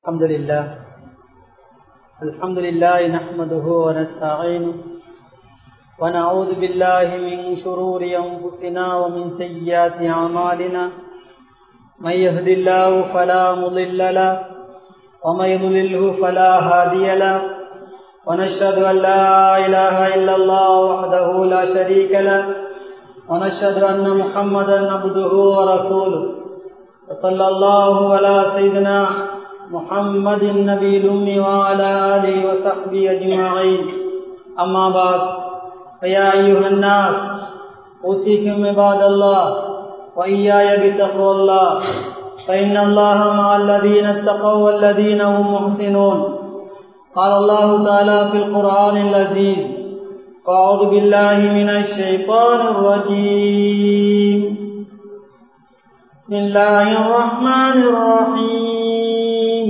الحمد لله الحمد لله نحمده ونستعينه ونعوذ بالله من شرور أنفسنا ومن سيئات أعمالنا من يهد الله فلا مضل له ومن يضلله فلا هادي له ونشهد أن لا إله إلا الله وحده لا شريك له ونشهد أن محمدا عبده ورسوله وصلى الله على سيدنا محمد النبي الأمي وعلى آله وصحبه أجمعين أما بعد فيا أيها الناس أوصيكم عباد الله وإياي بتقوى الله فإن الله مع الذين اتقوا والذين هم محسنون قال الله تعالى في القرآن العزيز أعوذ بالله من الشيطان الرجيم بسم الله الرحمن الرحيم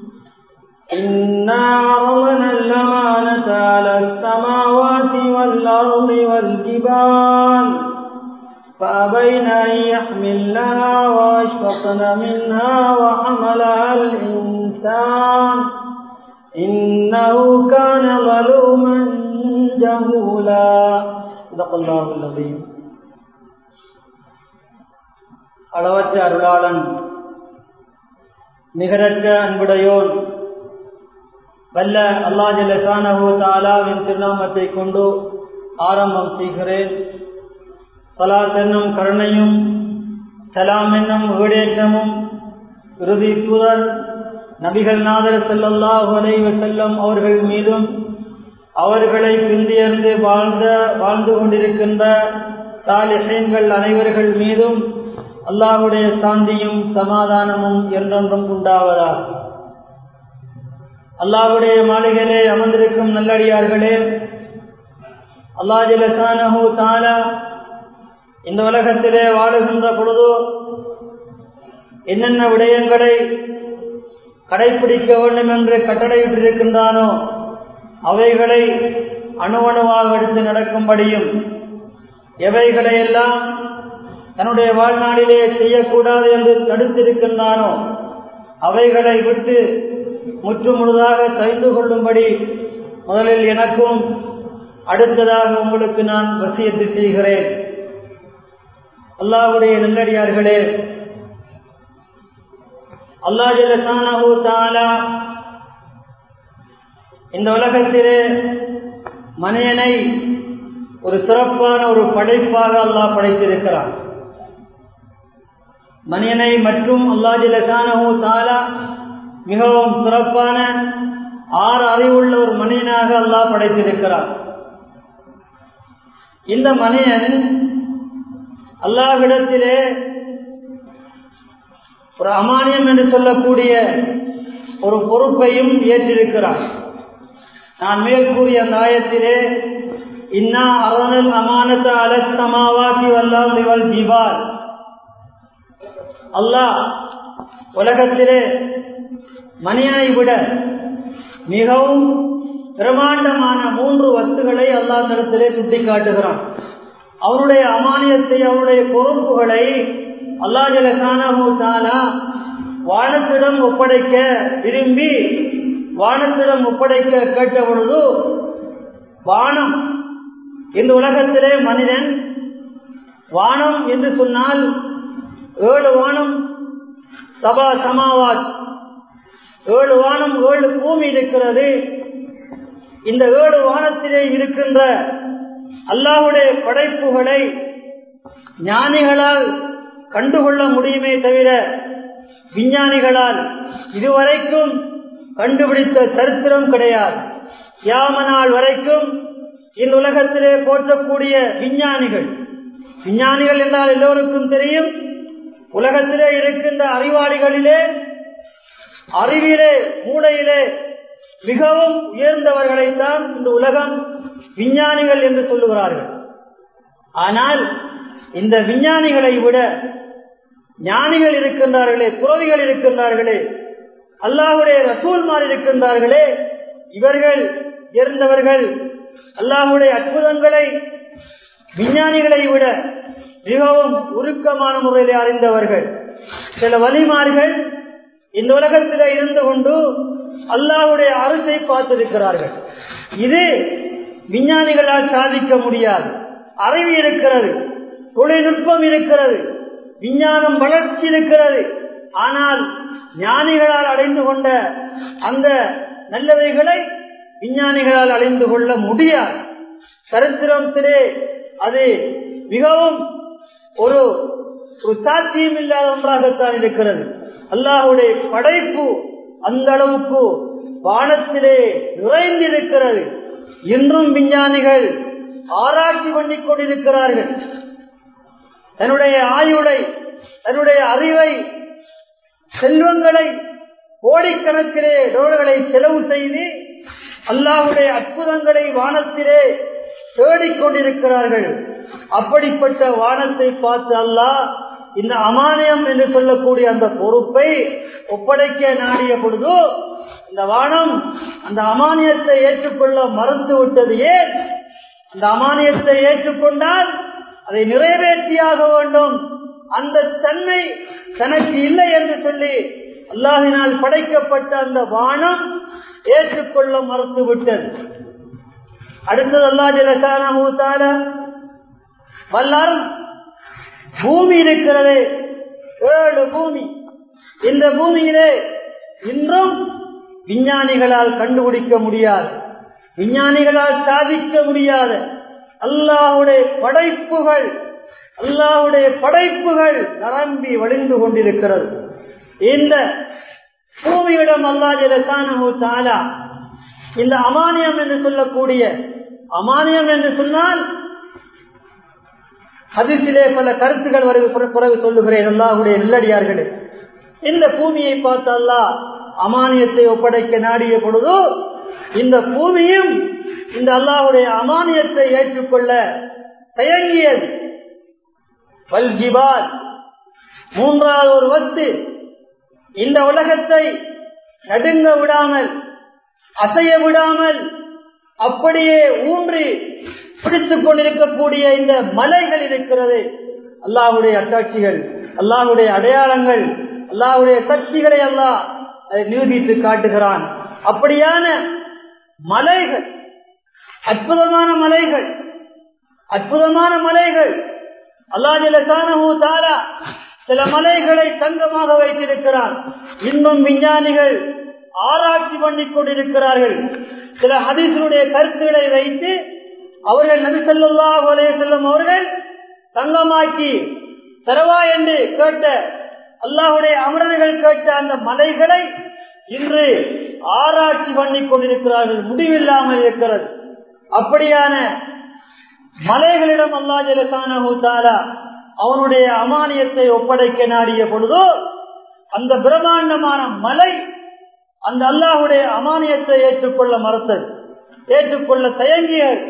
إنا عرضنا الأمانة على السماوات والأرض والجبال فأبين أن يحملنها وأشفقن منها وحملها الإنسان إنه كان ظلوما جهولا صدق الله العظيم அளவற்ற அருளாளன் நிகரற்ற அன்புடையோன் வல்ல அல்லா ஜலசானஹோ தாலாவின் திருநாமத்தை கொண்டு ஆரம்பம் செய்கிறேன் சலாத் என்னும் கருணையும் சலாம் என்னும் ஈடேற்றமும் இறுதி தூதர் நபிகள் நாதர் செல்லல்லாஹு அலைவ செல்லம் அவர்கள் மீதும் அவர்களை பிந்தியர்ந்து வாழ்ந்த வாழ்ந்து கொண்டிருக்கின்ற தாலிஹேன்கள் அனைவர்கள் மீதும் அல்லாஹுடைய சாந்தியும் சமாதானமும் என்றென்றும் உண்டாவதா அல்லாஹுடைய மாளிகளே அமர்ந்திருக்கும் நல்லடியார்களே அல்லா ஜலசானஹூ தாலா இந்த உலகத்திலே வாழுகின்ற பொழுதோ என்னென்ன விடயங்களை கடைபிடிக்க வேண்டும் என்று கட்டளையிட்டிருக்கின்றானோ அவைகளை அணுவணுவாக எடுத்து நடக்கும்படியும் எவைகளையெல்லாம் தன்னுடைய வாழ்நாளிலே செய்யக்கூடாது என்று தடுத்திருக்கின்றானோ அவைகளை விட்டு முற்று முழுதாக தெரிந்து கொள்ளும்படி முதலில் எனக்கும் அடுத்ததாக உங்களுக்கு நான் வசியத்து செய்கிறேன் அல்லாவுடைய நல்லடியார்களே அல்லாஹு தாலா இந்த உலகத்திலே மனிதனை ஒரு சிறப்பான ஒரு படைப்பாக அல்லாஹ் படைத்திருக்கிறான் மனிதனை மற்றும் அல்லாஜிலசானஹூ தாலா மிகவும் சிறப்பான ஆறு அறிவுள்ள ஒரு மனிதனாக அல்லாஹ் படைத்திருக்கிறார் இந்த மனிதன் அல்லாஹ்விடத்திலே ஒரு அமானியம் என்று சொல்லக்கூடிய ஒரு பொறுப்பையும் ஏற்றிருக்கிறார் நான் மேற்கூறிய அந்த ஆயத்திலே இன்னா அரணல் அமானத அலசமாவாசி வல்லாம் இவள் ஜிபால் அல்லாஹ் உலகத்திலே மனிதனை விட மிகவும் பிரமாண்டமான மூன்று வஸ்துகளை அல்லா தரத்திலே சுட்டி காட்டுகிறான் அவருடைய அமானியத்தை அவருடைய பொறுப்புகளை அல்லா ஜலசானா வானத்திடம் ஒப்படைக்க விரும்பி வானத்திடம் ஒப்படைக்க கேட்ட பொழுது வானம் இந்த உலகத்திலே மனிதன் வானம் என்று சொன்னால் ஏழு வானம் சபா சமாவாத் ஏழு வானம் ஏழு பூமி இருக்கிறது இந்த ஏழு வானத்திலே இருக்கின்ற அல்லாவுடைய படைப்புகளை ஞானிகளால் கண்டுகொள்ள முடியுமே தவிர விஞ்ஞானிகளால் இதுவரைக்கும் கண்டுபிடித்த சரித்திரம் கிடையாது யாமனால் வரைக்கும் இந்த உலகத்திலே போற்றக்கூடிய விஞ்ஞானிகள் விஞ்ஞானிகள் என்றால் எல்லோருக்கும் தெரியும் உலகத்திலே இருக்கின்ற அறிவாளிகளிலே அறிவிலே மூளையிலே மிகவும் உயர்ந்தவர்களைத்தான் இந்த உலகம் விஞ்ஞானிகள் என்று சொல்லுகிறார்கள் ஆனால் இந்த விஞ்ஞானிகளை விட ஞானிகள் இருக்கின்றார்களே துறவிகள் இருக்கின்றார்களே அல்லாஹுடைய ரசூல்மார் இருக்கின்றார்களே இவர்கள் உயர்ந்தவர்கள் அல்லாஹுடைய அற்புதங்களை விஞ்ஞானிகளை விட மிகவும் உருக்கமான முறையில் அறிந்தவர்கள் சில வலிமார்கள் இந்த உலகத்தில் இருந்து கொண்டு அல்லாஹுடைய அரசை பார்த்திருக்கிறார்கள் இது விஞ்ஞானிகளால் சாதிக்க முடியாது அறிவு இருக்கிறது தொழில்நுட்பம் இருக்கிறது விஞ்ஞானம் வளர்ச்சி இருக்கிறது ஆனால் ஞானிகளால் அடைந்து கொண்ட அந்த நல்லவைகளை விஞ்ஞானிகளால் அடைந்து கொள்ள முடியாது சரித்திரத்திலே அது மிகவும் ஒரு ஒரு சாத்தியம் இல்லாத ஒன்றாகத்தான் இருக்கிறது அல்லாஹுடைய படைப்பு அந்த அளவுக்கு வானத்திலே நிறைந்திருக்கிறது இன்றும் விஞ்ஞானிகள் ஆராய்ச்சி பண்ணிக் கொண்டிருக்கிறார்கள் தன்னுடைய ஆயுளை தன்னுடைய அறிவை செல்வங்களை கோடிக்கணக்கிலே டோல்களை செலவு செய்து அல்லாஹுடைய அற்புதங்களை வானத்திலே தேடிக்கொண்டிருக்கிறார்கள் அப்படிப்பட்ட வானத்தை பார்த்து அல்லாஹ் இந்த அமானியம் என்று சொல்லக்கூடிய அந்த பொறுப்பை ஒப்படைக்க நாடிய பொழுது இந்த வானம் அந்த அமானியத்தை ஏற்றுக்கொள்ள மறுத்து விட்டது ஏன் அந்த அமானியத்தை ஏற்றுக்கொண்டால் அதை நிறைவேற்றியாக வேண்டும் அந்த தன்மை தனக்கு இல்லை என்று சொல்லி அல்லாஹினால் படைக்கப்பட்ட அந்த வானம் ஏற்றுக்கொள்ள மறுத்து விட்டது அடுத்தது அல்லா ஜலசான வல்லாரும் பூமி இருக்கிறது ஏழு பூமி இந்த பூமியிலே இன்றும் விஞ்ஞானிகளால் கண்டுபிடிக்க முடியாது விஞ்ஞானிகளால் சாதிக்க முடியாத அல்லாஹுடைய படைப்புகள் அல்லாஹுடைய படைப்புகள் நிரம்பி வழிந்து கொண்டிருக்கிறது இந்த பூமியிடம் அல்லா ஜலசானு தாலா இந்த அமானியம் என்று சொல்லக்கூடிய அமானியம் என்று சொன்னால் ஹதிசிலே பல கருத்துக்கள் வருகிற பிறகு சொல்லுகிறேன் அல்லாஹுடைய நெல்லடியார்களே இந்த பூமியை பார்த்து அல்லாஹ் அமானியத்தை ஒப்படைக்க நாடிய பொழுதோ இந்த பூமியும் இந்த அல்லாஹுடைய அமானியத்தை ஏற்றுக்கொள்ள தயங்கியது வல்ஜிபால் மூன்றாவது ஒரு வத்து இந்த உலகத்தை நடுங்க விடாமல் அசைய விடாமல் அப்படியே ஊன்றி பிடித்துக் கொண்டிருக்கக்கூடிய இந்த மலைகள் இருக்கிறது அல்லாஹுடைய அட்டாட்சிகள் அல்லாஹுடைய அடையாளங்கள் அல்லாஹுடைய சக்திகளை அல்லாஹ் அதை நிரூபித்து காட்டுகிறான் அப்படியான மலைகள் அற்புதமான மலைகள் அற்புதமான மலைகள் அல்லாஹு தாரா சில மலைகளை தங்கமாக வைத்திருக்கிறான் இன்னும் விஞ்ஞானிகள் ஆராய்ச்சி பண்ணிக் கொண்டிருக்கிறார்கள் சில ஹதீசனுடைய கருத்துக்களை வைத்து அவர்கள் நபி சொல்லா ஒரே செல்லும் அவர்கள் தங்கமாக்கி தரவா என்று கேட்ட அல்லாஹுடைய அமரர்கள் கேட்ட அந்த மலைகளை இன்று ஆராய்ச்சி பண்ணிக் கொண்டிருக்கிறார்கள் முடிவில்லாமல் இருக்கிறது அப்படியான மலைகளிடம் அல்லா ஜலசானு தாலா அவனுடைய அமானியத்தை ஒப்படைக்க நாடிய பொழுதோ அந்த பிரம்மாண்டமான மலை அந்த அல்லாஹுடைய அமானியத்தை ஏற்றுக்கொள்ள மறுத்தது ஏற்றுக்கொள்ள தயங்கியது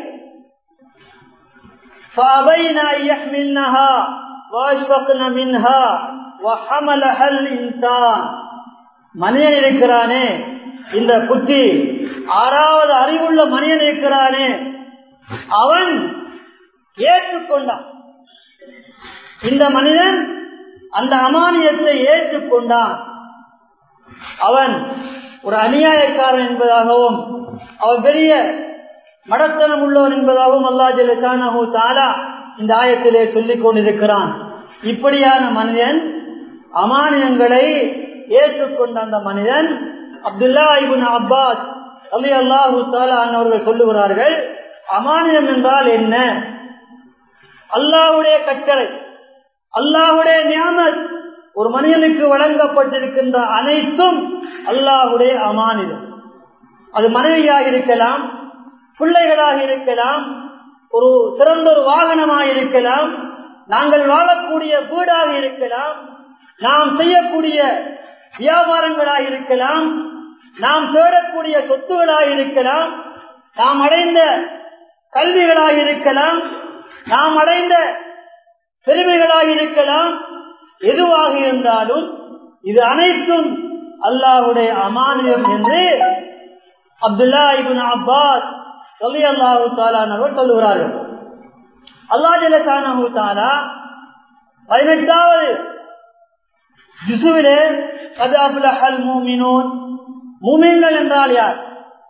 فأبين أن يحملنها وأشفقن منها وحملها الإنسان மனிதன் இருக்கிறானே இந்த புத்தி ஆறாவது அறிவுள்ள மனிதன் இருக்கிறானே அவன் ஏற்றுக்கொண்டான் இந்த மனிதன் அந்த அமானியத்தை ஏற்றுக்கொண்டான் அவன் ஒரு அநியாயக்காரன் என்பதாகவும் அவன் பெரிய மடத்தனம் உள்ளவன் என்பதாகவும் அல்லா ஜலசானு தாலா இந்த ஆயத்திலே சொல்லிக் கொண்டிருக்கிறான் இப்படியான மனிதன் அமானியங்களை ஏற்றுக்கொண்ட அந்த மனிதன் அப்துல்லா இபுன் அப்பாஸ் அலி அல்லாஹூ தாலா அவர்கள் சொல்லுகிறார்கள் அமானியம் என்றால் என்ன அல்லாஹுடைய கட்டளை அல்லாஹுடைய ஞாபகம் ஒரு மனிதனுக்கு வழங்கப்பட்டிருக்கின்ற அனைத்தும் அல்லாஹுடைய அமானிதம் அது மனைவியாக இருக்கலாம் பிள்ளைகளாக இருக்கலாம் ஒரு சிறந்த ஒரு வாகனமாக இருக்கலாம் நாங்கள் வாழக்கூடிய வீடாக இருக்கலாம் நாம் செய்யக்கூடிய வியாபாரங்களாக இருக்கலாம் நாம் தேடக்கூடிய சொத்துகளாக இருக்கலாம் நாம் அடைந்த கல்விகளாக இருக்கலாம் நாம் அடைந்த பெருமைகளாக இருக்கலாம் எதுவாக இருந்தாலும் இது அனைத்தும் அல்லாஹுடைய அமானியம் என்று அப்துல்லா இபின் அப்பாஸ் சொல்லி அல்லாஹு தாலானவர் சொல்லுகிறார்கள் அல்லா ஜலசானு தாலா பதினெட்டாவது ஜிசுவிலே கதாபுலஹல் மூமினூன் மூமின்கள் என்றால் யார்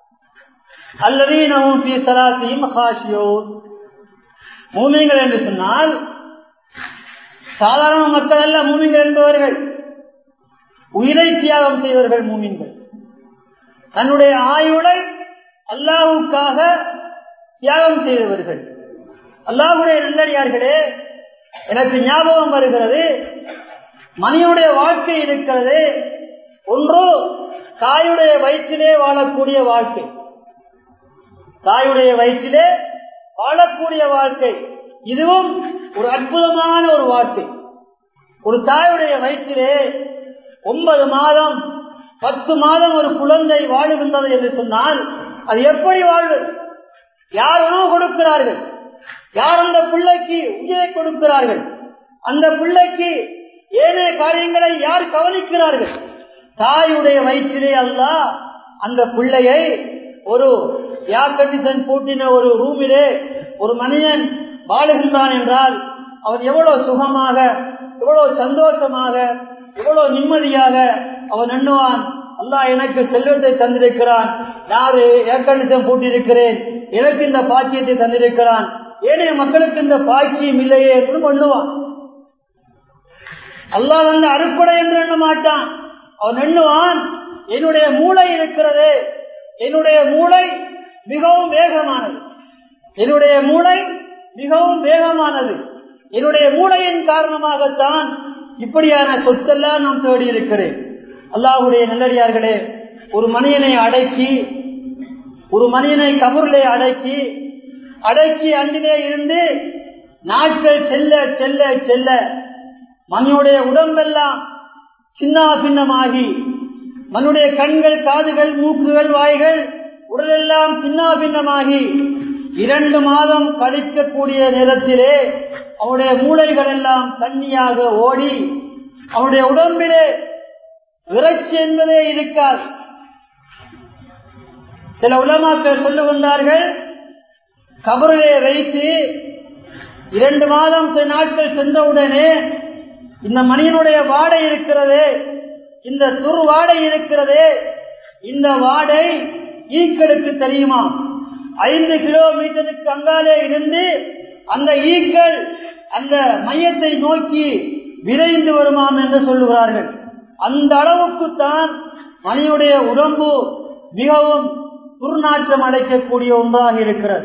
அல்லதீனவும் பி சலாசியும் ஹாஷியோன் மூமின்கள் என்று சொன்னால் சாதாரண மக்கள் அல்ல மூமின்கள் என்பவர்கள் உயிரை தியாகம் செய்தவர்கள் மூமின்கள் தன்னுடைய ஆயுளை அல்லாவுக்காக தியாகம் செய்தவர்கள் அல்லாவுடைய நல்லடியார்களே எனக்கு ஞாபகம் வருகிறது மனிதனுடைய வாழ்க்கை இருக்கிறது ஒன்று தாயுடைய வயிற்றிலே வாழக்கூடிய வாழ்க்கை தாயுடைய வயிற்றிலே வாழக்கூடிய வாழ்க்கை இதுவும் ஒரு அற்புதமான ஒரு வாழ்க்கை ஒரு தாயுடைய வயிற்றிலே ஒன்பது மாதம் பத்து மாதம் ஒரு குழந்தை வாழுகின்றது என்று சொன்னால் அது எப்படி வாழ்வு யார் உணவு கொடுக்கிறார்கள் யார் அந்த பிள்ளைக்கு உயிரை கொடுக்கிறார்கள் அந்த பிள்ளைக்கு ஏனைய காரியங்களை யார் கவனிக்கிறார்கள் தாயுடைய வயிற்றிலே அல்ல அந்த பிள்ளையை ஒரு ஏர் கண்டிஷன் பூட்டின ஒரு ரூமிலே ஒரு மனிதன் வாழுகின்றான் என்றால் அவன் எவ்வளவு சுகமாக எவ்வளவு சந்தோஷமாக எவ்வளவு நிம்மதியாக அவன் எண்ணுவான் அல்லா எனக்கு செல்வத்தை தந்திருக்கிறான் யாரு ஏர் கண்டிஷன் பூட்டியிருக்கிறேன் எனக்கு இந்த பாக்கியத்தை தந்திருக்கிறான் ஏனைய மக்களுக்கு இந்த பாக்கியம் இல்லையே என்று பண்ணுவான் அல்லாஹ் வந்து அறுப்படை என்று எண்ண மாட்டான் அவன் எண்ணுவான் என்னுடைய மூளை இருக்கிறது என்னுடைய மூளை மிகவும் வேகமானது என்னுடைய மூளை மிகவும் வேகமானது என்னுடைய மூளையின் காரணமாகத்தான் இப்படியான சொத்தெல்லாம் நாம் தேடி இருக்கிறேன் அல்லாஹுடைய நல்லடியார்களே ஒரு மனிதனை அடக்கி ஒரு மனிதனை கபூரிலே அடக்கி அடக்கி அன்றிலே இருந்து நாட்கள் செல்ல செல்ல செல்ல மனிதனுடைய உடம்பெல்லாம் சின்ன பின்னமாகி மனுடைய கண்கள் காதுகள் மூக்குகள் வாய்கள் உடலெல்லாம் சின்ன பின்னமாகி இரண்டு மாதம் கழிக்கக்கூடிய நேரத்திலே அவனுடைய மூளைகள் எல்லாம் தண்ணியாக ஓடி அவனுடைய உடம்பிலே இறைச்சி என்பதே இருக்காது சில உலமாக்கள் சொல்லுகின்றார்கள் கபரிலே வைத்து இரண்டு மாதம் சில நாட்கள் சென்றவுடனே இந்த மனிதனுடைய வாடை இருக்கிறது இந்த துரு வாடை இருக்கிறது இந்த வாடை ஈக்களுக்கு தெரியுமா ஐந்து கிலோமீட்டருக்கு அங்காலே இருந்து அந்த ஈக்கள் அந்த மையத்தை நோக்கி விரைந்து வருமாம் என்று சொல்லுகிறார்கள் அந்த அளவுக்கு தான் மனிதனுடைய உடம்பு மிகவும் துர்நாற்றம் அடைக்கக்கூடிய ஒன்றாக இருக்கிறது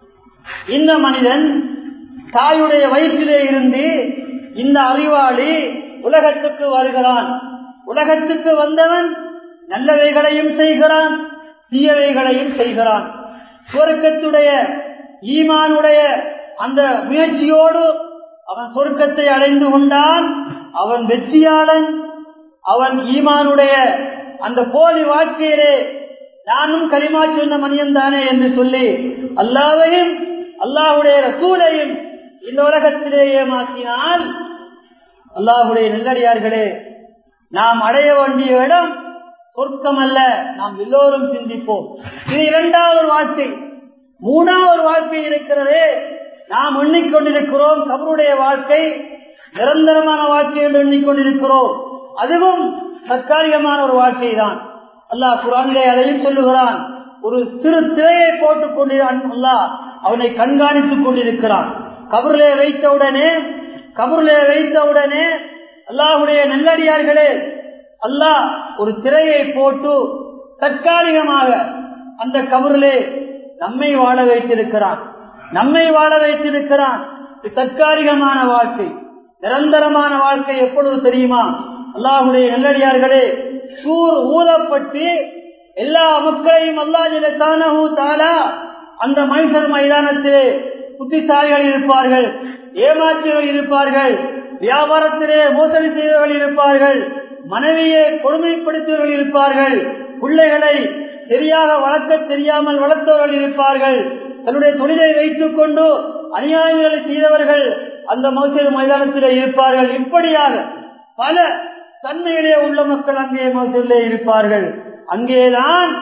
இந்த மனிதன் தாயுடைய வயிற்றிலே இருந்து இந்த அறிவாளி உலகத்துக்கு வருகிறான் உலகத்துக்கு வந்தவன் நல்லவைகளையும் செய்கிறான் தீயவைகளையும் செய்கிறான் சொர்க்கத்துடைய ஈமானுடைய அந்த முயற்சியோடு அவன் சொர்க்கத்தை அடைந்து கொண்டான் அவன் வெற்றியாளன் அவன் ஈமானுடைய அந்த போலி வாழ்க்கையிலே நானும் களிமா சொன்ன மனிதன் தானே என்று சொல்லி அல்லாவையும் அல்லாஹுடைய ரசூலையும் இந்த உலகத்திலே ஏமாற்றினால் அல்லாஹுடைய நெல்லடியார்களே நாம் அடைய வேண்டிய இடம் சொர்க்கம் அல்ல நாம் எல்லோரும் சிந்திப்போம் இது இரண்டாவது வாழ்க்கை மூணாவது வாழ்க்கை இருக்கிறதே நாம் எண்ணிக்கொண்டிருக்கிறோம் கபருடைய வாழ்க்கை நிரந்தரமான வாழ்க்கை என்று எண்ணிக்கொண்டிருக்கிறோம் அதுவும் தற்காலிகமான ஒரு வாழ்க்கை தான் அல்லாஹ் குரானிலே அதையும் சொல்லுகிறான் ஒரு சிறு திரையை போட்டுக் கொண்டிருக்கிறான் அல்லாஹ் அவனை கண்காணித்துக் கொண்டிருக்கிறான் கபரிலே வைத்தவுடனே கபரிலே வைத்தவுடனே அல்லாஹுடைய நல்லடியார்களே அல்லாஹ் ஒரு திரையை போட்டு தற்காலிகமாக அந்த கபரிலே நம்மை வாழ வைத்திருக்கிறான் நம்மை வாழ வைத்திருக்கிறான் இது தற்காலிகமான வாழ்க்கை நிரந்தரமான வாழ்க்கை எப்பொழுது தெரியுமா அல்லாஹுடைய நல்லடியார்களே சூர் ஊதப்பட்டு எல்லா மக்களையும் அல்லாஹு தாலா அந்த மைசர் மைதானத்திலே புத்திசாலிகள் இருப்பார்கள் ஏமாற்றியவர்கள் இருப்பார்கள் வியாபாரத்திலே மோசடி செய்தவர்கள் இருப்பார்கள் மனைவியை கொடுமைப்படுத்தியவர்கள் இருப்பார்கள் பிள்ளைகளை சரியாக வளர்க்க தெரியாமல் வளர்த்தவர்கள் இருப்பார்கள் தன்னுடைய தொழிலை வைத்துக் கொண்டு அநியாயங்களை செய்தவர்கள் அந்த மோசடி மைதானத்திலே இருப்பார்கள் இப்படியாக பல தன்மையிலே உள்ள மக்கள் அங்கே மோசடிலே இருப்பார்கள் அங்கேதான்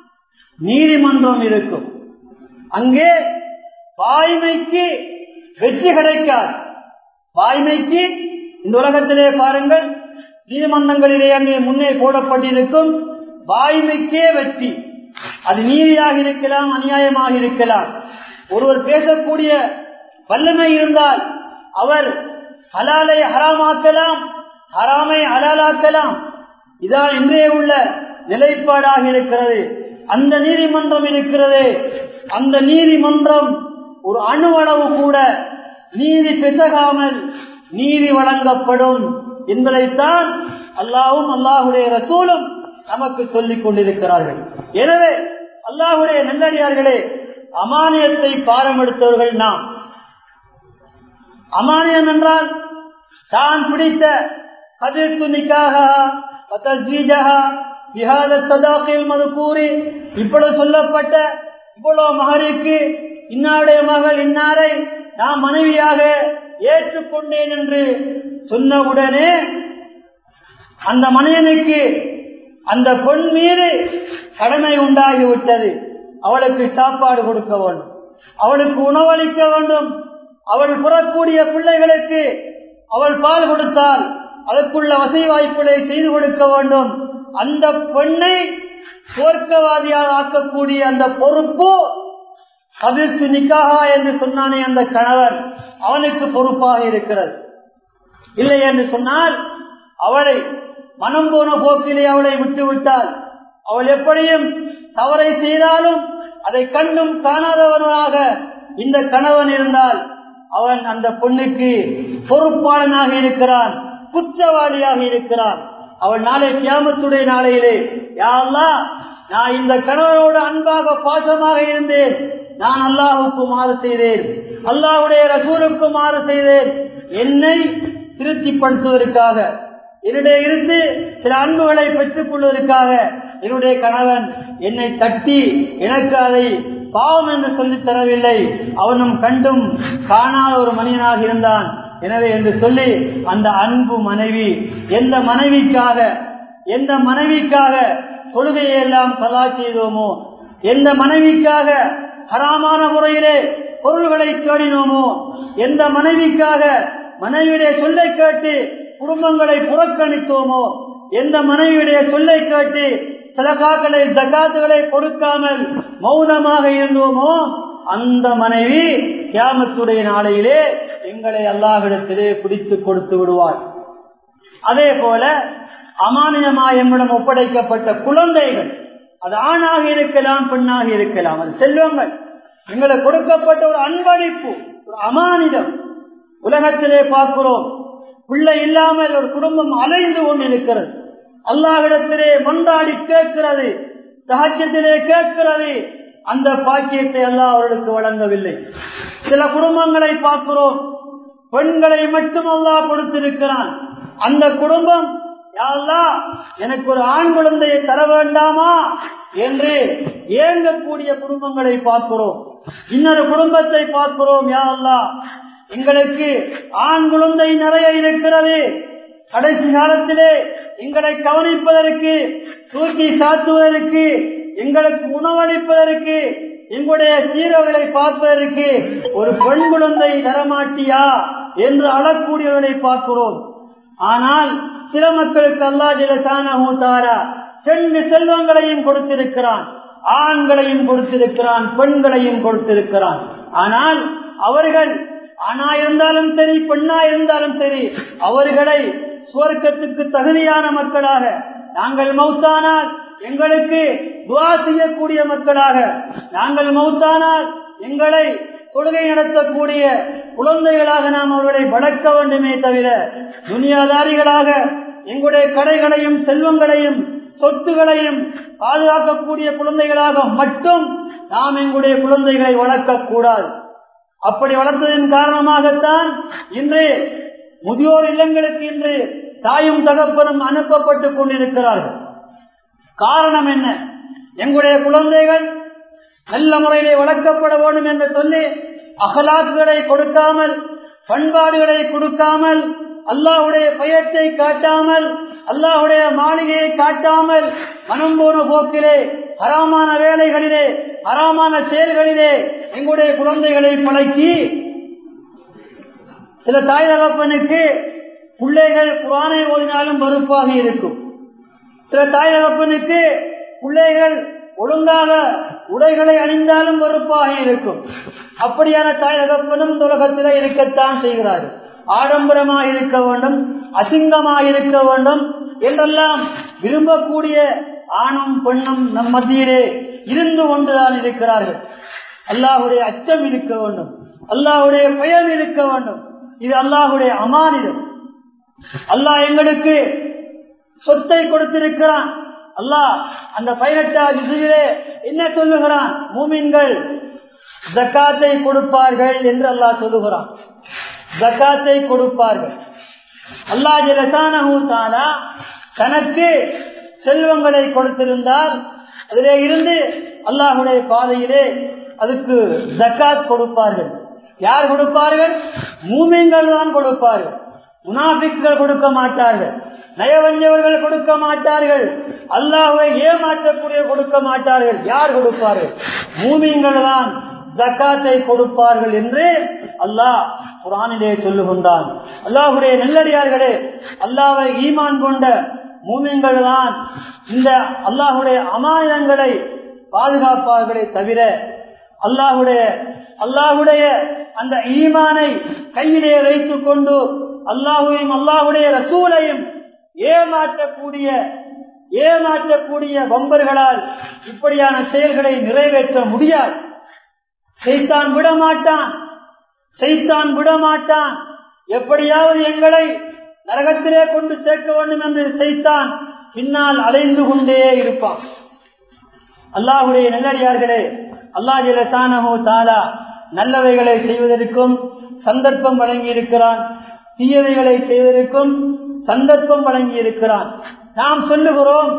நீதிமன்றம் இருக்கும் அங்கே வாய்மைக்கு வெற்றி கிடைக்காது வாய்மைக்கு இந்த உலகத்திலே பாருங்கள் நீதிமன்றங்களிலே அங்கே முன்னே போடப்பட்டிருக்கும் வாய்மைக்கே வெற்றி அது நீதியாக இருக்கலாம் அநியாயமாக இருக்கலாம் ஒருவர் பேசக்கூடிய வல்லமை இருந்தால் அவர் ஹலாலை ஹராமாக்கலாம் ஹராமை ஹலாலாக்கலாம் இதான் இன்றே உள்ள நிலைப்பாடாக இருக்கிறது அந்த நீதிமன்றம் இருக்கிறது அந்த நீதிமன்றம் ஒரு அணுவளவு கூட நீதி பிசகாமல் நீதி வழங்கப்படும் என்பதைத்தான் அல்லாவும் அல்லாஹுடைய ரசூலும் நமக்கு சொல்லிக் கொண்டிருக்கிறார்கள் எனவே அல்லாஹுடைய நல்லடியார்களே அமானியத்தை பாரமெடுத்தவர்கள் நாம் அமானியம் என்றால் தான் பிடித்த கதிர்த்து நிக்காக மது கூறி இப்பொழுது சொல்லப்பட்ட இவ்வளவு மகருக்கு இன்னாருடைய மகள் இன்னாரை நான் மனைவியாக ஏற்றுக்கொண்டேன் என்று சொன்னவுடனே அந்த மனிதனுக்கு அந்த பொன் மீது கடமை உண்டாகிவிட்டது அவளுக்கு சாப்பாடு கொடுக்க வேண்டும் அவளுக்கு உணவளிக்க வேண்டும் அவள் புறக்கூடிய பிள்ளைகளுக்கு அவள் பால் கொடுத்தால் அதற்குள்ள வசதி வாய்ப்புகளை செய்து கொடுக்க வேண்டும் அந்த பெண்ணை சுவர்க்கவாதியாக ஆக்கக்கூடிய அந்த பொறுப்பு கதிர்த்து நிக்காகா என்று சொன்னானே அந்த கணவன் அவனுக்கு பொறுப்பாக இருக்கிறது இல்லை என்று சொன்னால் அவளை மனம் போன போக்கிலே அவளை விட்டு விட்டால் அவள் எப்படியும் தவறை செய்தாலும் அதை கண்டும் காணாதவனாக இந்த கணவன் இருந்தால் அவன் அந்த பொண்ணுக்கு பொறுப்பாளனாக இருக்கிறான் குற்றவாளியாக இருக்கிறான் அவள் நாளை கியாமத்துடைய நாளையிலே யாரெல்லாம் நான் இந்த கணவனோடு அன்பாக பாசமாக இருந்தேன் நான் அல்லாஹுக்கு மாறு செய்தேன் அல்லாஹுடைய ரசூலுக்கு மாறு செய்தேன் என்னை திருப்திப்படுத்துவதற்காக என்னுடைய இருந்து சில அன்புகளை பெற்றுக் கொள்வதற்காக என்னுடைய கணவன் என்னை தட்டி எனக்கு அதை பாவம் என்று சொல்லித் தரவில்லை அவனும் கண்டும் காணாத ஒரு மனிதனாக இருந்தான் எனவே என்று சொல்லி அந்த அன்பு மனைவி எந்த மனைவிக்காக எந்த மனைவிக்காக தொழுகையை எல்லாம் கலா செய்தோமோ எந்த மனைவிக்காக ஹராமான முறையிலே பொருள்களை தேடினோமோ எந்த மனைவிக்காக மனைவியுடைய சொல்லை கேட்டு குடும்பங்களை புறக்கணித்தோமோ எந்த மனைவியுடைய சொல்லை கேட்டு சிலகாக்களை ஜகாத்துகளை கொடுக்காமல் மௌனமாக இருந்தோமோ அந்த மனைவி கியாமத்துடைய நாளையிலே எங்களை அல்லாஹிடத்திலே பிடித்து கொடுத்து விடுவார் அதே போல அமானியமா எம்மிடம் ஒப்படைக்கப்பட்ட குழந்தைகள் அது ஆணாக இருக்கலாம் பெண்ணாக இருக்கலாம் அது செல்வங்கள் எங்களுக்கு கொடுக்கப்பட்ட ஒரு அன்பளிப்பு ஒரு அமானிதம் உலகத்திலே பார்க்கிறோம் பிள்ளை இல்லாமல் ஒரு குடும்பம் அலைந்து கொண்டிருக்கிறது அல்லாஹிடத்திலே மன்றாடி கேட்கிறது சகஜத்திலே கேட்கிறது அந்த பாக்கியத்தை எல்லாம் அவர்களுக்கு வழங்கவில்லை சில குடும்பங்களை பார்க்கிறோம் பெண்களை மட்டும் அல்லாஹ் கொடுத்திருக்கிறான் அந்த குடும்பம் யாழ்லா எனக்கு ஒரு ஆண் குழந்தையை தர வேண்டாமா என்று ஏங்கக்கூடிய குடும்பங்களை பார்க்கிறோம் இன்னொரு குடும்பத்தை பார்க்கிறோம் யாழ்லா எங்களுக்கு ஆண் குழந்தை நிறைய இருக்கிறது கடைசி காலத்திலே எங்களை கவனிப்பதற்கு தூக்கி சாத்துவதற்கு எங்களுக்கு உணவளிப்பதற்கு எங்களுடைய சீரோகளை பார்ப்பதற்கு ஒரு பெண் குழந்தை தரமாட்டியா என்று அழக்கூடியவர்களை பார்க்கிறோம் ஆனால் சில மக்களுக்கு அல்லா ஜலசானா ரெண்டு செல்வங்களையும் கொடுத்திருக்கிறான் ஆண்களையும் கொடுத்திருக்கிறான் பெண்களையும் கொடுத்திருக்கிறான் ஆனால் அவர்கள் ஆணா இருந்தாலும் சரி பெண்ணா இருந்தாலும் சரி அவர்களை சுவர்க்கத்துக்கு தகுதியான மக்களாக நாங்கள் மௌத்தானால் எங்களுக்கு துவா செய்யக்கூடிய மக்களாக நாங்கள் மௌத்தானால் எங்களை கொள்கை நடத்தக்கூடிய குழந்தைகளாக நாம் அவர்களை வளர்க்க வேண்டுமே தவிர துனியாதாரிகளாக எங்களுடைய கடைகளையும் செல்வங்களையும் சொத்துகளையும் பாதுகாக்கக்கூடிய குழந்தைகளாக மட்டும் நாம் எங்களுடைய குழந்தைகளை வளர்க்கக்கூடாது அப்படி வளர்த்ததின் காரணமாகத்தான் இன்று முதியோர் இல்லங்களுக்கு இன்று தாயும் தகப்பனும் அனுப்பப்பட்டுக் கொண்டிருக்கிறார்கள் காரணம் என்ன எங்களுடைய குழந்தைகள் நல்ல முறையிலே வளர்க்கப்பட வேண்டும் என்று சொல்லி அகலாக்குகளை கொடுக்காமல் பண்பாடுகளை கொடுக்காமல் அல்லாஹுடைய பயத்தை காட்டாமல் அல்லாஹுடைய மாளிகையை காட்டாமல் மனம் போன போக்கிலே ஹராமான வேலைகளிலே ஹராமான செயல்களிலே எங்களுடைய குழந்தைகளை பழக்கி சில தாய் தகப்பனுக்கு பிள்ளைகள் குரானை ஓதினாலும் வெறுப்பாக இருக்கும் சில தாய் தகப்பனுக்கு பிள்ளைகள் ஒழுங்காக உடைகளை அணிந்தாலும் வெறுப்பாக இருக்கும் அப்படியான தாய் தகப்பனும் இந்த உலகத்தில் இருக்கத்தான் செய்கிறார்கள் ஆடம்பரமாக இருக்க வேண்டும் அசிங்கமாக இருக்க வேண்டும் என்றெல்லாம் விரும்பக்கூடிய ஆணும் பெண்ணும் நம் மத்தியிலே இருந்து கொண்டுதான் இருக்கிறார்கள் அல்லாஹுடைய அச்சம் இருக்க வேண்டும் அல்லாஹுடைய பயம் இருக்க வேண்டும் இது அல்லாஹுடைய அமானிதம் அல்லாஹ் எங்களுக்கு சொத்தை கொடுத்திருக்கிறான் அல்லாஹ் அந்த பதினெட்டாவது இசுவிலே என்ன சொல்லுகிறான் மூமின்கள் ஜக்காத்தை கொடுப்பார்கள் என்று அல்லாஹ் சொல்லுகிறான் ஜக்காத்தை கொடுப்பார்கள் அல்லாஹ் ஜலசானஹு தாலா தனக்கு செல்வங்களை கொடுத்திருந்தால் அதிலே இருந்து அல்லாஹுடைய பாதையிலே அதுக்கு ஜக்காத் கொடுப்பார்கள் யார் கொடுப்பார்கள் மூமின்கள் தான் கொடுப்பார்கள் முனாபிக்கள் கொடுக்க மாட்டார்கள் நயவஞ்சவர்கள் கொடுக்க மாட்டார்கள் அல்லாஹை ஏமாற்றக்கூடிய கொடுக்க மாட்டார்கள் யார் கொடுப்பார்கள் மூமிங்கள் தான் ஜக்காத்தை கொடுப்பார்கள் என்று அல்லாஹ் குரானிலே சொல்லுகின்றான் அல்லாஹுடைய நெல்லடியார்களே அல்லாவை ஈமான் கொண்ட மூமிங்கள் தான் இந்த அல்லாஹுடைய அமானிதங்களை பாதுகாப்பார்களே தவிர அல்லாஹுடைய அல்லாஹுடைய அந்த ஈமானை கையிலே வைத்துக் கொண்டு அல்லாஹுவையும் அல்லாஹுடைய ரசூலையும் ஏமாற்றக்கூடிய ஏமாற்றக்கூடிய வம்பர்களால் இப்படியான செயல்களை நிறைவேற்ற முடியாது செய்தான் விட மாட்டான் செய்தான் விட மாட்டான் எப்படியாவது எங்களை நரகத்திலே கொண்டு சேர்க்க வேண்டும் என்று செய்தான் பின்னால் அலைந்து கொண்டே இருப்பான் அல்லாஹுடைய நல்லடியார்களே அல்லாஹ் ஜலசானஹோ தாலா நல்லவைகளை செய்வதற்கும் சந்தர்ப்பம் வழங்கி இருக்கிறான் தீயவைகளை செய்வதற்கும் சந்தர்ப்பம் வழங்கி இருக்கிறான் நாம் சொல்லுகிறோம்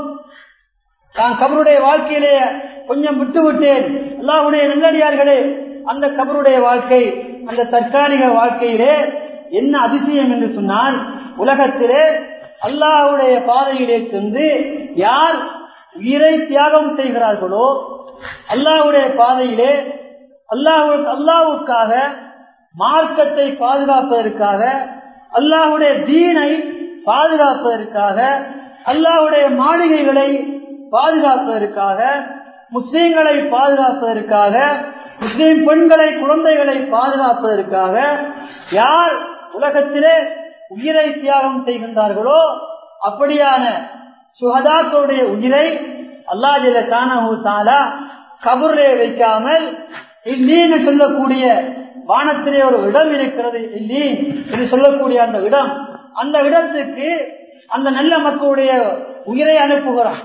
நான் கபருடைய வாழ்க்கையிலே கொஞ்சம் விட்டு விட்டேன் அல்லாஹுடைய நல்லடியார்களே அந்த கபருடைய வாழ்க்கை அந்த தற்காலிக வாழ்க்கையிலே என்ன அதிசயம் என்று சொன்னால் உலகத்திலே அல்லாஹுடைய பாதையிலே சென்று யார் உயிரை தியாகம் செய்கிறார்களோ அல்லாஹுடைய பாதையிலே அல்லாஹு அல்லாவுக்காக மார்க்கத்தை பாதுகாப்பதற்காக அல்லாஹுடைய தீனை பாதுகாப்பதற்காக அல்லாஹுடைய மாளிகைகளை பாதுகாப்பதற்காக முஸ்லீம்களை பாதுகாப்பதற்காக முஸ்லீம் பெண்களை குழந்தைகளை பாதுகாப்பதற்காக யார் உலகத்திலே உயிரை தியாகம் செய்கின்றார்களோ அப்படியான சுகதாக்களுடைய உயிரை அல்லாஜில கானஹூ தாலா கபூர்லே வைக்காமல் இல்லீன்னு சொல்லக்கூடிய வானத்திலே ஒரு இடம் இருக்கிறது இல்லீ என்று சொல்லக்கூடிய அந்த இடம் அந்த இடத்துக்கு அந்த நல்ல மக்களுடைய உயிரை அனுப்புகிறான்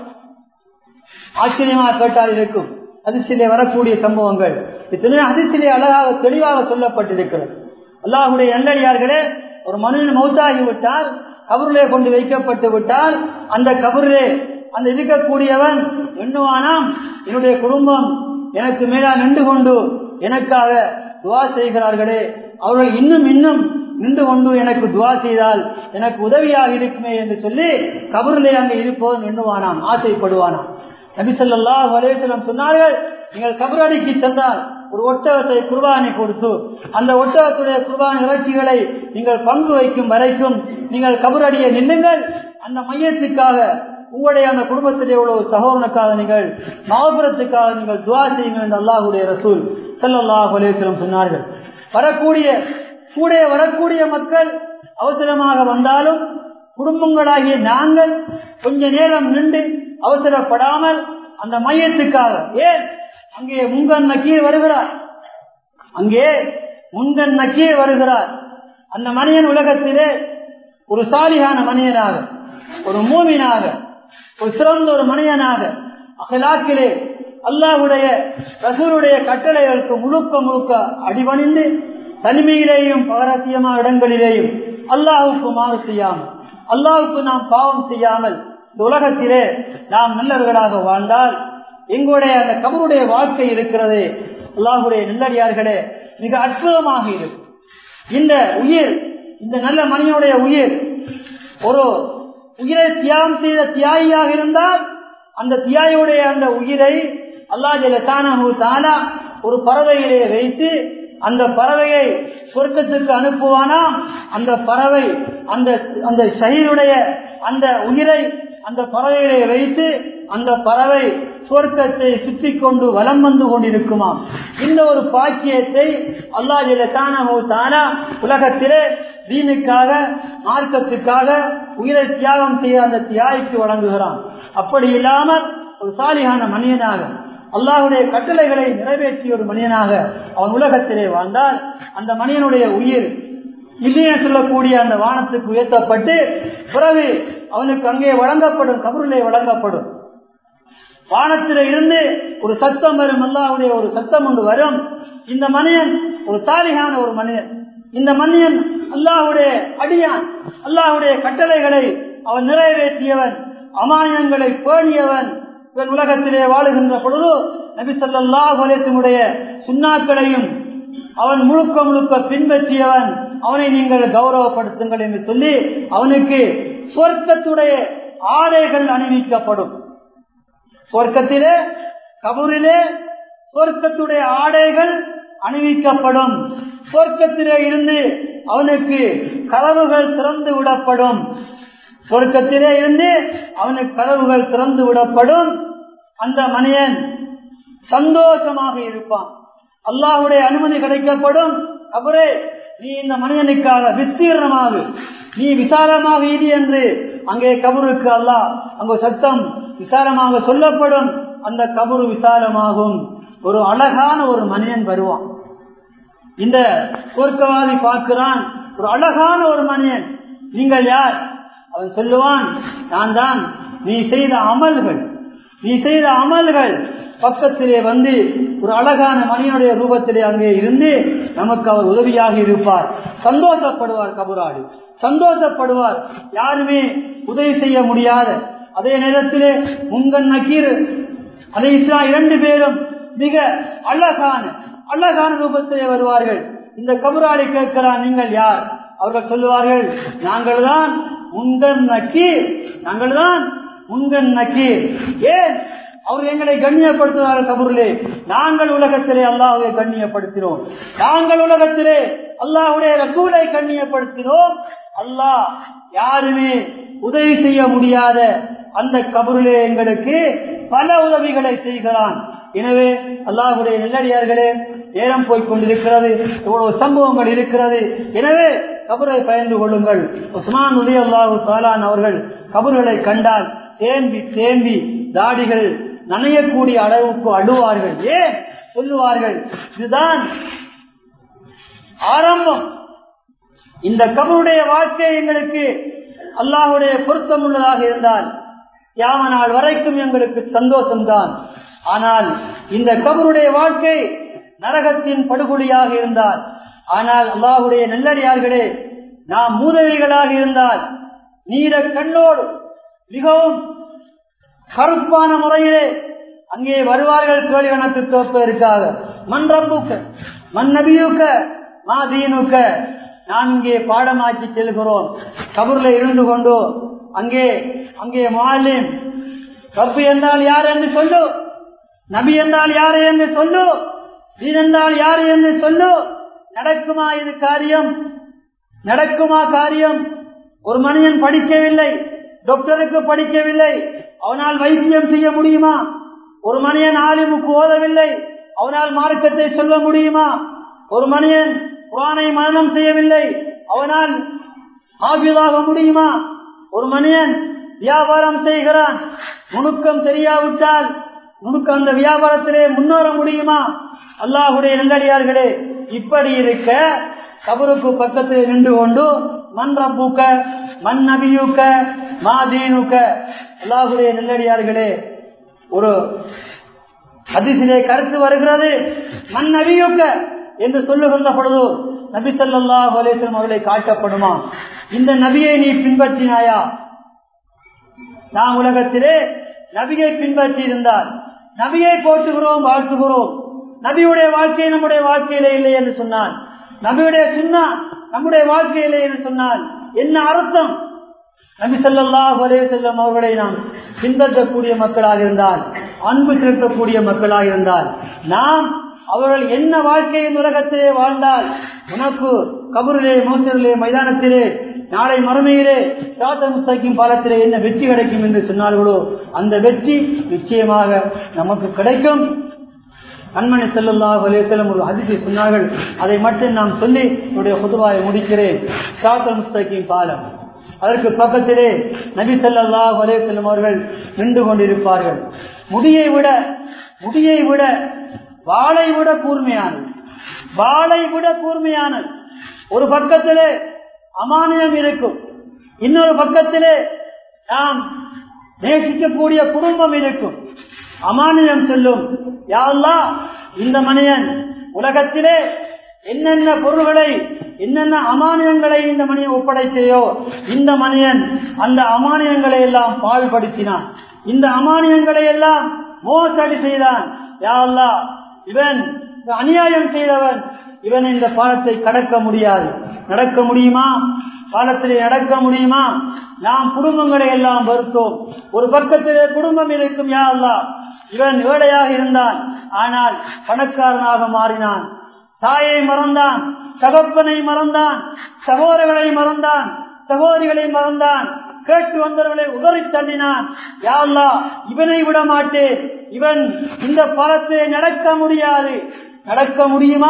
ஆச்சரியமாக கேட்டால் இருக்கும் அதிர்ச்சியிலே வரக்கூடிய சம்பவங்கள் இத்தனை அதிர்ச்சியிலே அழகாக தெளிவாக சொல்லப்பட்டிருக்கிறது அல்லாஹுடைய நல்லடியார்களே ஒரு மனிதன் மௌத்தாகி விட்டால் கபூரிலே கொண்டு வைக்கப்பட்டு விட்டால் அந்த கபூரிலே அந்த இருக்கக்கூடியவன் எண்ணுவானாம் என்னுடைய குடும்பம் எனக்கு மேலா நின்று கொண்டு எனக்காக துவா செய்கிறார்களே அவர்கள் இன்னும் இன்னும் நின்று கொண்டு எனக்கு துவா செய்தால் எனக்கு உதவியாக இருக்குமே என்று சொல்லி கபூரிலே அங்கே இருப்பவன் எண்ணுவானாம் ஆசைப்படுவானாம் நபிசல்லா வலையத்திலம் சொன்னார்கள் நீங்கள் கபரடிக்கு சென்றால் ஒரு ஒட்டகத்தை குர்பானை கொடுத்து அந்த ஒட்டகத்துடைய குர்பான இறைச்சிகளை நீங்கள் பங்கு வைக்கும் வரைக்கும் நீங்கள் கபரடியை நின்றுங்கள் அந்த மையத்துக்காக உங்களுடைய அந்த குடும்பத்திலே உள்ள ஒரு சகோதரனுக்காக நீங்கள் மகாபுரத்துக்காக நீங்கள் துவா செய்யுங்கள் என்று அல்லாஹுடைய ரசூல் சல்லாஹ் அலேஸ்வரம் சொன்னார்கள் வரக்கூடிய கூட வரக்கூடிய மக்கள் அவசரமாக வந்தாலும் குடும்பங்களாகிய நாங்கள் கொஞ்ச நேரம் நின்று அவசரப்படாமல் அந்த மையத்துக்காக ஏன் அங்கே முங்கன் நக்கீர் வருகிறார் அங்கே முங்கன் நக்கீர் வருகிறார் அந்த மனிதன் உலகத்திலே ஒரு சாலிகான மனிதனாக ஒரு மூமினாக ஒரு சிறந்த ஒரு மனிதனாக அகலாக்கிலே அல்லாஹுடைய ரசூருடைய கட்டளைகளுக்கு முழுக்க முழுக்க அடிபணிந்து தனிமையிலேயும் பகரத்தியமான இடங்களிலேயும் அல்லாஹுக்கு மாறு செய்யாமல் அல்லாஹுக்கு நாம் பாவம் செய்யாமல் இந்த உலகத்திலே நாம் நல்லவர்களாக வாழ்ந்தால் எங்களுடைய அந்த கபருடைய வாழ்க்கை இருக்கிறது அல்லாஹுடைய நல்லடியார்களே மிக அற்புதமாக இருக்கும் இந்த உயிர் இந்த நல்ல மனிதனுடைய உயிர் ஒரு உயிரை தியாகம் செய்த தியாகியாக இருந்தால் அந்த தியாகியுடைய அந்த உயிரை அல்லா ஜலசானு தானா ஒரு பறவையிலே வைத்து அந்த பறவையை சொர்க்கத்துக்கு அனுப்புவானாம் அந்த பறவை அந்த அந்த ஷஹீருடைய அந்த உயிரை அந்த பறவைகளை வைத்து அந்த பறவை சொர்க்கத்தை சுற்றி கொண்டு வலம் வந்து கொண்டிருக்குமாம் இந்த ஒரு பாக்கியத்தை அல்லாஹான உலகத்திலே தீனுக்காக மார்க்கத்துக்காக உயிரை தியாகம் செய்ய அந்த தியாகிக்கு வழங்குகிறான் அப்படி இல்லாமல் ஒரு சாலியான மனிதனாக அல்லாஹுடைய கட்டளைகளை நிறைவேற்றிய ஒரு மனிதனாக அவன் உலகத்திலே வாழ்ந்தால் அந்த மனிதனுடைய உயிர் இல்லையே சொல்லக்கூடிய அந்த வானத்துக்கு உயர்த்தப்பட்டு பிறகு அவனுக்கு அங்கே வழங்கப்படும் கபருளே வழங்கப்படும் வானத்தில இருந்து ஒரு சத்தம் வரும் அல்லாவுடைய ஒரு சத்தம் ஒன்று வரும் இந்த மனிதன் ஒரு சாலிகான ஒரு மனிதன் இந்த மனிதன் அல்லாஹுடைய அடியான் அல்லாஹுடைய கட்டளைகளை அவன் நிறைவேற்றியவன் அமானியங்களை பேணியவன் இவன் உலகத்திலே வாழுகின்ற பொழுது நபி சொல்லாஹ் அலேசனுடைய சுண்ணாக்களையும் அவன் முழுக்க முழுக்க பின்பற்றியவன் அவனை நீங்கள் கௌரவப்படுத்துங்கள் என்று சொல்லி அவனுக்கு சொர்க்கத்துடைய ஆடைகள் அணிவிக்கப்படும் சொர்க்கத்திலே கபூரிலே சொர்க்கத்துடைய ஆடைகள் அணிவிக்கப்படும் சொர்க்கத்திலே இருந்து அவனுக்கு கதவுகள் திறந்து விடப்படும் சொர்க்கத்திலே இருந்து அவனுக்கு கதவுகள் திறந்து விடப்படும் அந்த மனிதன் சந்தோஷமாக இருப்பான் அல்லாஹுடைய அனுமதி கிடைக்கப்படும் அப்புறே நீ இந்த மனிதனுக்காக விஸ்தீர்ணமாக நீ விசாலமாக இது என்று அங்கே கபருக்கு அல்லாஹ் அங்கு சத்தம் விசாலமாக சொல்லப்படும் அந்த கபரு விசாலமாகும் ஒரு அழகான ஒரு மனிதன் வருவான் இந்த சொர்க்கவாதி பார்க்கிறான் ஒரு அழகான ஒரு மனிதன் நீங்கள் யார் அவன் சொல்லுவான் நான் தான் நீ செய்த அமல்கள் நீ செய்த அமல்கள் பக்கத்திலே வந்து ஒரு அழகான மனிதனுடைய ரூபத்திலே அங்கே இருந்து நமக்கு அவர் உதவியாக இருப்பார் சந்தோஷப்படுவார் கபுராடி சந்தோஷப்படுவார் யாருமே உதவி செய்ய முடியாத அதே நேரத்திலே முங்கன் நக்கீர் அதை இரண்டு பேரும் மிக அழகான அழகான ரூபத்திலே வருவார்கள் இந்த கபுராடி கேட்கிறான் நீங்கள் யார் அவர்கள் சொல்லுவார்கள் நாங்கள் தான் முங்கன் நக்கீர் நாங்கள் தான் முங்கன் நக்கீர் ஏன் அவர் எங்களை கண்ணியப்படுத்துவார்கள் கபூரிலே நாங்கள் உலகத்திலே அல்லாஹுவை கண்ணியப்படுத்தினோம் நாங்கள் உலகத்திலே அல்லாஹுடைய ரசூலை கண்ணியப்படுத்தினோம் அல்லாஹ் யாருமே உதவி செய்ய முடியாத அந்த கபூரிலே எங்களுக்கு பல உதவிகளை செய்கிறான் எனவே அல்லாஹுடைய நெல்லடியார்களே நேரம் போய் கொண்டிருக்கிறது இவ்வளவு சம்பவங்கள் இருக்கிறது எனவே கபரை பயந்து கொள்ளுங்கள் உஸ்மான் உதய அல்லாஹு சாலான் அவர்கள் கபர்களை கண்டால் தேம்பி தேம்பி தாடிகள் நனையக்கூடிய அளவுக்கு அழுவார்கள் ஏன் சொல்லுவார்கள் இதுதான் ஆரம்பம் இந்த கபருடைய வாழ்க்கை எங்களுக்கு அல்லாஹுடைய பொருத்தம் உள்ளதாக இருந்தால் யாம நாள் வரைக்கும் எங்களுக்கு சந்தோஷம்தான் ஆனால் இந்த கபருடைய வாழ்க்கை நரகத்தின் படுகொலியாக இருந்தால் ஆனால் அல்லாஹுடைய நல்லடியார்களே நாம் மூதவிகளாக இருந்தால் நீர கண்ணோடு மிகவும் கருப்பான முறையிலே அங்கே வருவார்கள் கேள்வி கணக்கு தோப்பதற்காக மண் ரப்புக்க மண் நபியுக்க மா தீனுக்க நான் இங்கே பாடமாக்கி செல்கிறோம் கபூர்ல இருந்து கொண்டு அங்கே அங்கே மாலிம் ரப்பு என்றால் யார் என்று சொல்லு நபி என்றால் யார் என்று சொல்லு தீன் என்றால் யார் என்று சொல்லு நடக்குமா இது காரியம் நடக்குமா காரியம் ஒரு மனிதன் படிக்கவில்லை டாக்டருக்கு படிக்கவில்லை அவனால் வைத்தியம் செய்ய முடியுமா ஒரு மனிதன் ஆலிமுக்கு ஓதவில்லை அவனால் மார்க்கத்தை சொல்ல முடியுமா ஒரு மனிதன் குரானை மரணம் செய்யவில்லை அவனால் ஆபியதாக முடியுமா ஒரு மனிதன் வியாபாரம் செய்கிறான் நுணுக்கம் தெரியாவிட்டால் நுணுக்க அந்த வியாபாரத்திலே முன்னேற முடியுமா அல்லாஹுடைய நெல்லடியார்களே இப்படி இருக்க கபருக்கு பக்கத்தில் நின்று கொண்டு மன்ற பூக்க மண் நபியூக்க மாதீனுக்க அல்லாஹுடைய நெல்லடியார்களே ஒரு அதிசிலே கருத்து வருகிறது மண் நபியூக்க என்று சொல்லுகின்ற பொழுது நபி சொல்லா அலேசன் அவர்களை காட்டப்படுமா இந்த நபியை நீ பின்பற்றினாயா நாம் உலகத்திலே நபியை பின்பற்றி இருந்தால் நபியை போற்றுகிறோம் வாழ்த்துகிறோம் நபியுடைய வாழ்க்கை நம்முடைய வாழ்க்கையிலே இல்லை என்று சொன்னான் நபியுடைய சுண்ணா நம்முடைய வாழ்க்கையிலே என்று சொன்னால் என்ன அர்த்தம் நபி சொல்லாஹ் ஒரே செல்லும் அவர்களை நாம் பின்பற்றக்கூடிய மக்களாக இருந்தால் அன்பு செலுத்தக்கூடிய மக்களாக இருந்தால் நாம் அவர்கள் என்ன வாழ்க்கையின் உலகத்திலே வாழ்ந்தால் உனக்கு கபூரிலே மோசரிலே மைதானத்திலே நாளை மறுமையிலே சாத்த முஸ்தகிம் பாலத்திலே என்ன வெற்றி கிடைக்கும் என்று சொன்னார்களோ அந்த வெற்றி நிச்சயமாக நமக்கு கிடைக்கும் கண்மணி செல்லல்லாஹ் வலையத்திலும் ஒரு அதிர்ச்சி சொன்னார்கள் அதை மட்டும் நாம் சொல்லி என்னுடைய புதுவாயை முடிக்கிறேன் சாத்த முஸ்தகிம் பாலம் அதற்கு பக்கத்திலே நபி ஸல்லல்லாஹு அலைஹி வஸல்லம் அவர்கள் நின்று கொண்டிருப்பார்கள் முடியை விட முடியை விட வாளை விட கூர்மையானது வாளை விட கூர்மையானது ஒரு பக்கத்திலே அமானியம் இருக்கும் இன்னொரு பக்கத்திலே நாம் நேசிக்கக்கூடிய குடும்பம் இருக்கும் அமானியம் சொல்லும் யாழ்லா இந்த மனிதன் உலகத்திலே என்னென்ன பொருள்களை என்னென்ன அமானியங்களை இந்த மனிதன் ஒப்படைத்தையோ இந்த மனிதன் அந்த அமானியங்களை எல்லாம் பாழ்படுத்தினான் இந்த அமானியங்களை எல்லாம் மோசடி செய்தான் யாழ்லா இவன் அநியாயம் செய்தவன் இவன் இந்த பாலத்தை கடக்க முடியாது நடக்க முடியுமா காலத்திலே நடக்க முடியுமா நாம் குடும்பங்களை எல்லாம் வருத்தோம் ஒரு பக்கத்திலே குடும்பம் இருக்கும் யா அல்லா இவன் ஏழையாக இருந்தான் ஆனால் பணக்காரனாக மாறினான் தாயை மறந்தான் தகப்பனை மறந்தான் சகோதரர்களை மறந்தான் சகோதரிகளை மறந்தான் கேட்டு வந்தவர்களை உதறி தள்ளினான் யாழ்லா இவனை விட மாட்டேன் இவன் இந்த பாலத்தை நடக்க முடியாது நடக்க முடியுமா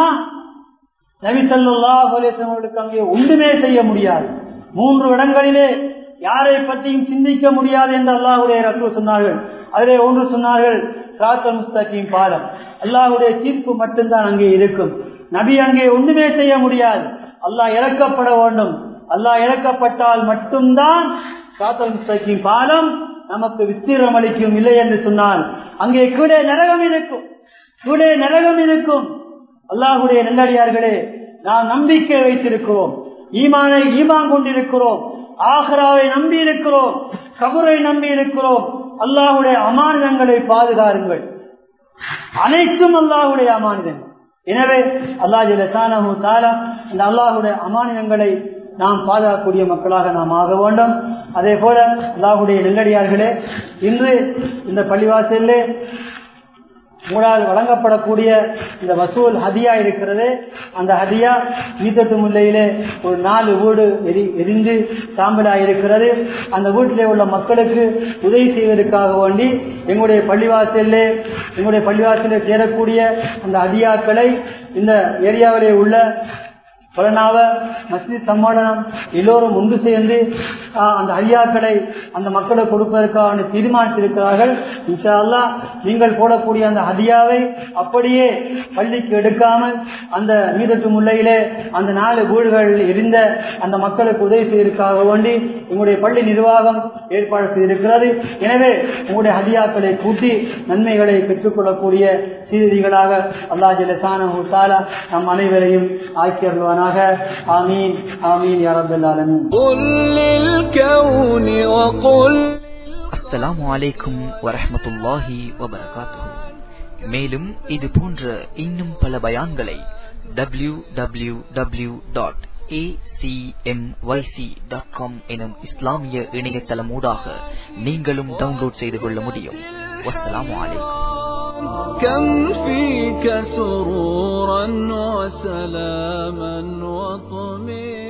நபிசல்லா அவர்களுக்கு அங்கே ஒன்றுமே செய்ய முடியாது மூன்று இடங்களிலே யாரை பற்றியும் சிந்திக்க முடியாது என்று அல்லாஹுடைய ரசூ சொன்னார்கள் அதிலே ஒன்று சொன்னார்கள் ராத்தல் முஸ்தகிம் பாலம் அல்லாஹுடைய தீர்ப்பு மட்டும்தான் அங்கே இருக்கும் நபி அங்கே ஒன்றுமே செய்ய முடியாது அல்லாஹ் இறக்கப்பட வேண்டும் அல்லாஹ் இறக்கப்பட்டால் மட்டும்தான் ராத்தல் முஸ்தகிம் பாலம் நமக்கு விஸ்தீரம் அளிக்கும் இல்லை என்று சொன்னால் அங்கே கீழே நரகம் இருக்கும் கீழே நரகம் இருக்கும் அல்லாஹுடைய நல்லடியார்களே நாம் நம்பிக்கை வைத்திருக்கிறோம் ஈமானை ஈமான் கொண்டிருக்கிறோம் ஆஹ்ராவை நம்பி இருக்கிறோம் கபரை நம்பி இருக்கிறோம் அல்லாஹுடைய அமானிதங்களை பாதுகாருங்கள் அனைத்தும் அல்லாஹுடைய அமானிதங்கள் எனவே அல்லாஹு தாலா இந்த அல்லாஹுடைய அமானிதங்களை நாம் பாதுகாக்கக்கூடிய மக்களாக நாம் ஆக வேண்டும் அதே போல அல்லாஹுடைய நெல்லடியார்களே இன்று இந்த பள்ளிவாசலே உங்களால் வழங்கப்படக்கூடிய இந்த வசூல் ஹதியா இருக்கிறது அந்த ஹதியா ஈத்தட்டு முல்லையிலே ஒரு நாலு வீடு எரி எரிந்து சாம்பலா இருக்கிறது அந்த வீட்டிலே உள்ள மக்களுக்கு உதவி செய்வதற்காக வேண்டி எங்களுடைய பள்ளிவாசலே எங்களுடைய பள்ளிவாசலே சேரக்கூடிய அந்த ஹதியாக்களை இந்த ஏரியாவிலே உள்ள புலனாவ மஸ்ஜித் சம்மேளனம் எல்லோரும் ஒன்று சேர்ந்து அந்த ஐயாக்களை அந்த மக்களுக்கு கொடுப்பதற்காக தீர்மானித்திருக்கிறார்கள் இன்ஷா அல்லா நீங்கள் போடக்கூடிய அந்த ஹதியாவை அப்படியே பள்ளிக்கு எடுக்காமல் அந்த மீதட்டு முல்லையிலே அந்த நாலு வீடுகள் இருந்த அந்த மக்களுக்கு உதவி செய்வதற்காக வேண்டி உங்களுடைய பள்ளி நிர்வாகம் ஏற்பாடு செய்திருக்கிறது எனவே உங்களுடைய ஹதியாக்களை கூட்டி நன்மைகளை பெற்றுக்கொள்ளக்கூடிய சீதிகளாக அல்லா ஜலசான நம் அனைவரையும் ஆக்கியருள்வானாக آمين آمين يا رب العالمين قل للكون وقل அஸ்ஸலாமு அலைக்கும் வரஹ்மத்துல்லாஹி வபரகாத்துஹு மேலும் இது போன்ற இன்னும் பல பயான்களை டபிள்யூ டபிள்யூ டபிள்யூ டாட் எனும் இஸ்லாமிய இணையதளமூடாக நீங்களும் டவுன்லோட் செய்து கொள்ள முடியும் வஸ்ஸலாமு அலைக்கும் كم فيك سرورا وسلاما وطمئنا